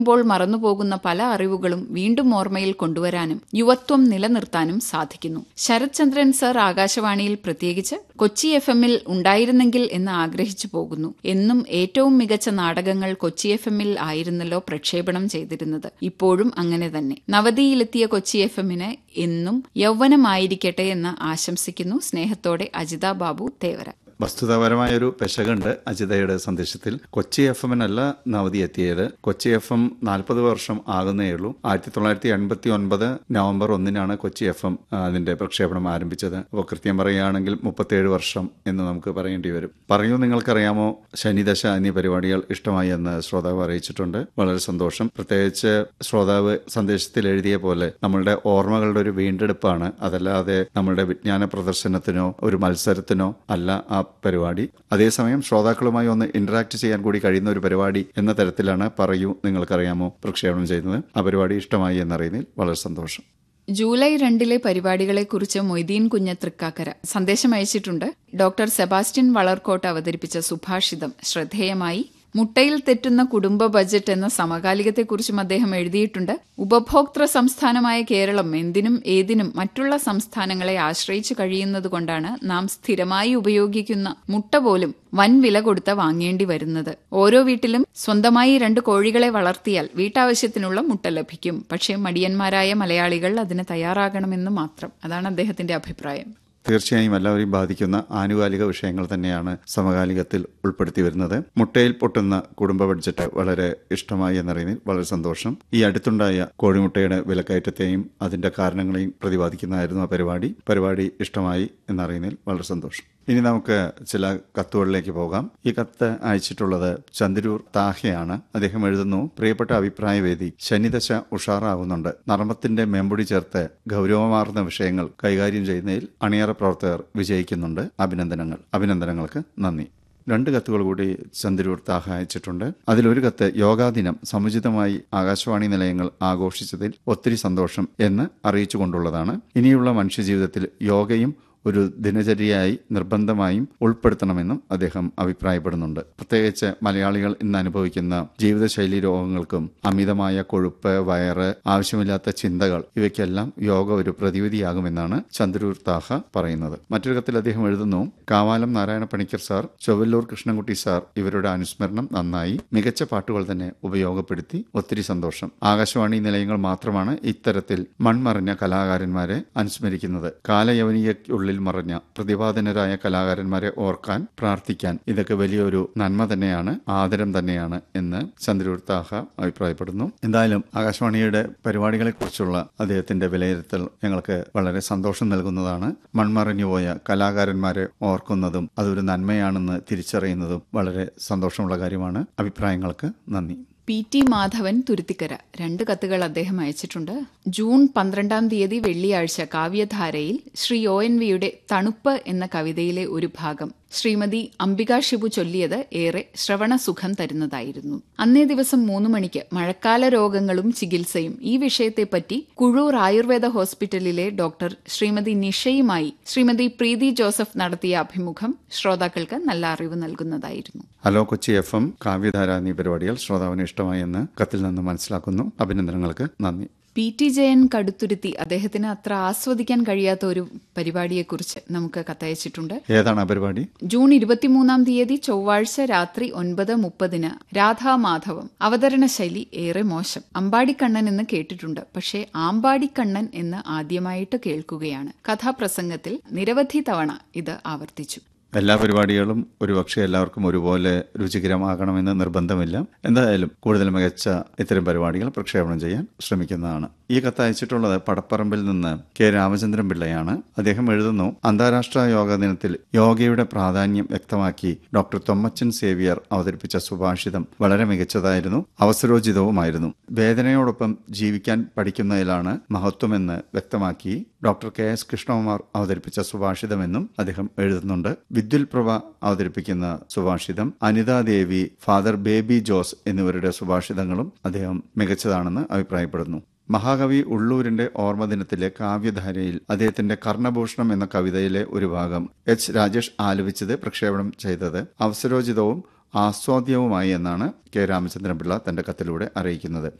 പ്പോൾ മറന്നുപോകുന്ന പല അറിവുകളും വീണ്ടും ഓർമ്മയിൽ കൊണ്ടുവരാനും യുവത്വം നിലനിർത്താനും സാധിക്കുന്നു ശരത്ചന്ദ്രൻ സർ ആകാശവാണിയിൽ പ്രത്യേകിച്ച് കൊച്ചി എഫ് എമ്മിൽ ഉണ്ടായിരുന്നെങ്കിൽ എന്ന് ആഗ്രഹിച്ചു പോകുന്നു എന്നും ഏറ്റവും മികച്ച നാടകങ്ങൾ കൊച്ചി എഫ് എമ്മിൽ ആയിരുന്നല്ലോ പ്രക്ഷേപണം ചെയ്തിരുന്നത് ഇപ്പോഴും അങ്ങനെ തന്നെ നവതിയിലെത്തിയ കൊച്ചി എഫ് എമ്മിന് എന്നും യൗവനമായിരിക്കട്ടെ എന്ന് ആശംസിക്കുന്നു സ്നേഹത്തോടെ അജിത ബാബു തേവര വസ്തുതാപരമായ ഒരു പെശകുണ്ട് അജിതയുടെ സന്ദേശത്തിൽ കൊച്ചി എഫ് എമ്മിനല്ല നവതി എത്തിയത് കൊച്ചി എഫ് എം നാൽപ്പത് വർഷം ആകുന്നേ ഉള്ളൂ ആയിരത്തി തൊള്ളായിരത്തി എൺപത്തി ഒൻപത് നവംബർ ഒന്നിനാണ് കൊച്ചി എഫ് എം അതിന്റെ പ്രക്ഷേപണം ആരംഭിച്ചത് അപ്പോൾ കൃത്യം പറയുകയാണെങ്കിൽ മുപ്പത്തേഴ് വർഷം എന്ന് നമുക്ക് പറയേണ്ടി വരും പറയൂ നിങ്ങൾക്കറിയാമോ ശനിദശ എന്നീ പരിപാടികൾ ഇഷ്ടമായി എന്ന് ശ്രോതാവ് അറിയിച്ചിട്ടുണ്ട് വളരെ സന്തോഷം പ്രത്യേകിച്ച് ശ്രോതാവ് സന്ദേശത്തിൽ എഴുതിയ പോലെ നമ്മളുടെ ഓർമ്മകളുടെ ഒരു വീണ്ടെടുപ്പാണ് അതല്ലാതെ നമ്മളുടെ വിജ്ഞാന പ്രദർശനത്തിനോ ഒരു മത്സരത്തിനോ അല്ല ആ പരിപാടി അതേസമയം ശ്രോതാക്കളുമായി ഒന്ന് ഇന്ററാക്ട് ചെയ്യാൻ കൂടി കഴിയുന്ന ഒരു പരിപാടി എന്ന തരത്തിലാണ് പറയൂ നിങ്ങൾക്കറിയാമോ പ്രക്ഷേപണം ചെയ്യുന്നത് ആ പരിപാടി ഇഷ്ടമായി എന്നറിയുന്നതിൽ വളരെ സന്തോഷം ജൂലൈ രണ്ടിലെ പരിപാടികളെക്കുറിച്ച് മൊയ്തീൻ കുഞ്ഞ് തൃക്കാക്കര സന്ദേശം അയച്ചിട്ടുണ്ട് ഡോക്ടർ സെബാസ്റ്റ്യൻ വളർക്കോട്ട് അവതരിപ്പിച്ച സുഭാഷിതം ശ്രദ്ധേയമായി മുട്ടയിൽ തെറ്റുന്ന കുടുംബ ബജറ്റ് എന്ന സമകാലികത്തെക്കുറിച്ചും അദ്ദേഹം എഴുതിയിട്ടുണ്ട് ഉപഭോക്തൃ സംസ്ഥാനമായ കേരളം എന്തിനും ഏതിനും മറ്റുള്ള സംസ്ഥാനങ്ങളെ ആശ്രയിച്ചു കഴിയുന്നതുകൊണ്ടാണ് നാം സ്ഥിരമായി ഉപയോഗിക്കുന്ന മുട്ട പോലും വൻ വില കൊടുത്ത് വാങ്ങേണ്ടി വരുന്നത് ഓരോ വീട്ടിലും സ്വന്തമായി രണ്ട് കോഴികളെ വളർത്തിയാൽ വീട്ടാവശ്യത്തിനുള്ള മുട്ട ലഭിക്കും പക്ഷേ മടിയന്മാരായ മലയാളികൾ അതിന് തയ്യാറാകണമെന്ന് മാത്രം അതാണ് അദ്ദേഹത്തിന്റെ അഭിപ്രായം തീർച്ചയായും എല്ലാവരെയും ബാധിക്കുന്ന ആനുകാലിക വിഷയങ്ങൾ തന്നെയാണ് സമകാലികത്തിൽ ഉൾപ്പെടുത്തി വരുന്നത് മുട്ടയിൽ പൊട്ടുന്ന കുടുംബ ബഡ്ജറ്റ് വളരെ ഇഷ്ടമായി എന്നറിയുന്നതിൽ വളരെ സന്തോഷം ഈ അടുത്തുണ്ടായ കോഴിമുട്ടയുടെ വിലക്കയറ്റത്തെയും അതിന്റെ കാരണങ്ങളെയും പ്രതിപാദിക്കുന്നതായിരുന്നു ആ പരിപാടി പരിപാടി ഇഷ്ടമായി എന്നറിയുന്നതിൽ വളരെ സന്തോഷം ഇനി നമുക്ക് ചില കത്തുകളിലേക്ക് പോകാം ഈ കത്ത് അയച്ചിട്ടുള്ളത് ചന്ദ്രൂർ താഹയാണ് അദ്ദേഹം എഴുതുന്നു പ്രിയപ്പെട്ട അഭിപ്രായവേദി ശനിദശ ഉഷാറാവുന്നുണ്ട് നർമ്മത്തിന്റെ മേമ്പൊടി ചേർത്ത് ഗൗരവമാർന്ന വിഷയങ്ങൾ കൈകാര്യം ചെയ്യുന്നതിൽ അണിയറ പ്രവർത്തകർ വിജയിക്കുന്നുണ്ട് അഭിനന്ദനങ്ങൾ അഭിനന്ദനങ്ങൾക്ക് നന്ദി രണ്ട് കത്തുകൾ കൂടി ചന്ദ്രൂർ താഹ അയച്ചിട്ടുണ്ട് അതിലൊരു കത്ത് യോഗാ ദിനം സമുചിതമായി ആകാശവാണി നിലയങ്ങൾ ആഘോഷിച്ചതിൽ ഒത്തിരി സന്തോഷം എന്ന് അറിയിച്ചുകൊണ്ടുള്ളതാണ് ഇനിയുള്ള മനുഷ്യജീവിതത്തിൽ യോഗയും ഒരു ദിനചര്യയായി നിർബന്ധമായും ഉൾപ്പെടുത്തണമെന്നും അദ്ദേഹം അഭിപ്രായപ്പെടുന്നുണ്ട് പ്രത്യേകിച്ച് മലയാളികൾ ഇന്ന് അനുഭവിക്കുന്ന ജീവിതശൈലി രോഗങ്ങൾക്കും അമിതമായ കൊഴുപ്പ് വയറ് ആവശ്യമില്ലാത്ത ചിന്തകൾ ഇവയ്ക്കെല്ലാം യോഗ ഒരു പ്രതിവിധിയാകുമെന്നാണ് ചന്ദ്രൂർ താഹ പറയുന്നത് മറ്റൊരു കത്തിൽ അദ്ദേഹം എഴുതുന്നു കാവാലം നാരായണ പണിക്കർ സാർ ചൊവ്വല്ലൂർ കൃഷ്ണൻകുട്ടി സാർ ഇവരുടെ അനുസ്മരണം നന്നായി മികച്ച പാട്ടുകൾ തന്നെ ഉപയോഗപ്പെടുത്തി ഒത്തിരി സന്തോഷം ആകാശവാണി നിലയങ്ങൾ മാത്രമാണ് ഇത്തരത്തിൽ മൺമറഞ്ഞ കലാകാരന്മാരെ അനുസ്മരിക്കുന്നത് കാലയവനികയ്ക്കുള്ളിൽ ഉള്ളിൽ മറഞ്ഞ പ്രതിപാദനരായ കലാകാരന്മാരെ ഓർക്കാൻ പ്രാർത്ഥിക്കാൻ ഇതൊക്കെ വലിയൊരു നന്മ തന്നെയാണ് ആദരം തന്നെയാണ് എന്ന് ചന്ദ്രൂർ താഹ അഭിപ്രായപ്പെടുന്നു എന്തായാലും ആകാശവാണിയുടെ പരിപാടികളെക്കുറിച്ചുള്ള അദ്ദേഹത്തിന്റെ വിലയിരുത്തൽ ഞങ്ങൾക്ക് വളരെ സന്തോഷം നൽകുന്നതാണ് മൺമറഞ്ഞുപോയ കലാകാരന്മാരെ ഓർക്കുന്നതും അതൊരു നന്മയാണെന്ന് തിരിച്ചറിയുന്നതും വളരെ സന്തോഷമുള്ള കാര്യമാണ് അഭിപ്രായങ്ങൾക്ക് നന്ദി പി ടി മാധവൻ തുരുത്തിക്കര രണ്ട് കത്തുകൾ അദ്ദേഹം അയച്ചിട്ടുണ്ട് ജൂൺ പന്ത്രണ്ടാം തീയതി വെള്ളിയാഴ്ച കാവ്യധാരയിൽ ശ്രീ ഒ എൻ വിയുടെ തണുപ്പ് എന്ന കവിതയിലെ ഒരു ഭാഗം ശ്രീമതി അംബിക ഷിബു ചൊല്ലിയത് ഏറെ ശ്രവണസുഖം തരുന്നതായിരുന്നു അന്നേ ദിവസം മൂന്ന് മണിക്ക് മഴക്കാല രോഗങ്ങളും ചികിത്സയും ഈ വിഷയത്തെപ്പറ്റി കുഴൂർ ആയുർവേദ ഹോസ്പിറ്റലിലെ ഡോക്ടർ ശ്രീമതി നിഷയുമായി ശ്രീമതി പ്രീതി ജോസഫ് നടത്തിയ അഭിമുഖം ശ്രോതാക്കൾക്ക് നല്ല അറിവ് നൽകുന്നതായിരുന്നു hello Kochi F M Kavyadhara എന്നീ പരിപാടികൾ ശ്രോതാവിന് ഇഷ്ടമായെന്ന് കത്തിൽ നിന്ന് മനസ്സിലാക്കുന്നു അഭിനന്ദനങ്ങൾക്ക് നന്ദി പി ടി ജയൻ കടുത്തുരുത്തി അദ്ദേഹത്തിന് അത്ര ആസ്വദിക്കാൻ കഴിയാത്ത ഒരു പരിപാടിയെക്കുറിച്ച് നമുക്ക് കത്തയച്ചിട്ടുണ്ട് ഏതാണ് ആ പരിപാടി ജൂൺ ഇരുപത്തിമൂന്നാം തീയതി ചൊവ്വാഴ്ച രാത്രി ഒൻപത് മുപ്പതിന് രാധാമാധവം അവതരണ ശൈലി ഏറെ മോശം അമ്പാടിക്കണ്ണൻ എന്ന് കേട്ടിട്ടുണ്ട് പക്ഷേ ആമ്പാടിക്കണ്ണൻ എന്ന് ആദ്യമായിട്ട് കേൾക്കുകയാണ് കഥാപ്രസംഗത്തിൽ നിരവധി തവണ ഇത് ആവർത്തിച്ചു എല്ലാ പരിപാടികളും ഒരുപക്ഷെ എല്ലാവർക്കും ഒരുപോലെ രുചികരമാകണമെന്ന് നിർബന്ധമില്ല എന്തായാലും കൂടുതൽ മികച്ച ഇത്തരം പരിപാടികൾ പ്രക്ഷേപണം ചെയ്യാൻ ശ്രമിക്കുന്നതാണ് ഈ കത്ത് അയച്ചിട്ടുള്ളത് പടപ്പറമ്പിൽ നിന്ന് കെ രാമചന്ദ്രൻ പിള്ളയാണ് അദ്ദേഹം എഴുതുന്നു അന്താരാഷ്ട്ര യോഗ ദിനത്തിൽ യോഗയുടെ പ്രാധാന്യം വ്യക്തമാക്കി ഡോക്ടർ തൊമ്മച്ചൻ സേവിയർ അവതരിപ്പിച്ച സുഭാഷിതം വളരെ മികച്ചതായിരുന്നു അവസരോചിതവുമായിരുന്നു വേദനയോടൊപ്പം ജീവിക്കാൻ പഠിക്കുന്നതിലാണ് മഹത്വമെന്ന് വ്യക്തമാക്കി ഡോക്ടർ കെ എസ് കൃഷ്ണകുമാർ അവതരിപ്പിച്ച സുഭാഷിതമെന്നും അദ്ദേഹം എഴുതുന്നുണ്ട് വിദ്യുൽ പ്രഭ അവതരിപ്പിക്കുന്ന സുഭാഷിതം അനിതാദേവി ഫാദർ ബേബി ജോസ് എന്നിവരുടെ സുഭാഷിതങ്ങളും അദ്ദേഹം മികച്ചതാണെന്ന് അഭിപ്രായപ്പെടുന്നു മഹാകവി ഉള്ളൂരിന്റെ ഓർമ്മദിനത്തിലെ കാവ്യധാരയിൽ അദ്ദേഹത്തിന്റെ കർണഭൂഷണം എന്ന കവിതയിലെ ഒരു ഭാഗം എച്ച് രാജേഷ് ആലപിച്ചത് പ്രക്ഷേപണം ചെയ്തത് അവസരോചിതവും ആസ്വാദ്യവുമായി എന്നാണ് കെ രാമചന്ദ്രൻപിള്ള തന്റെ കത്തിലൂടെ അറിയിക്കുന്നത്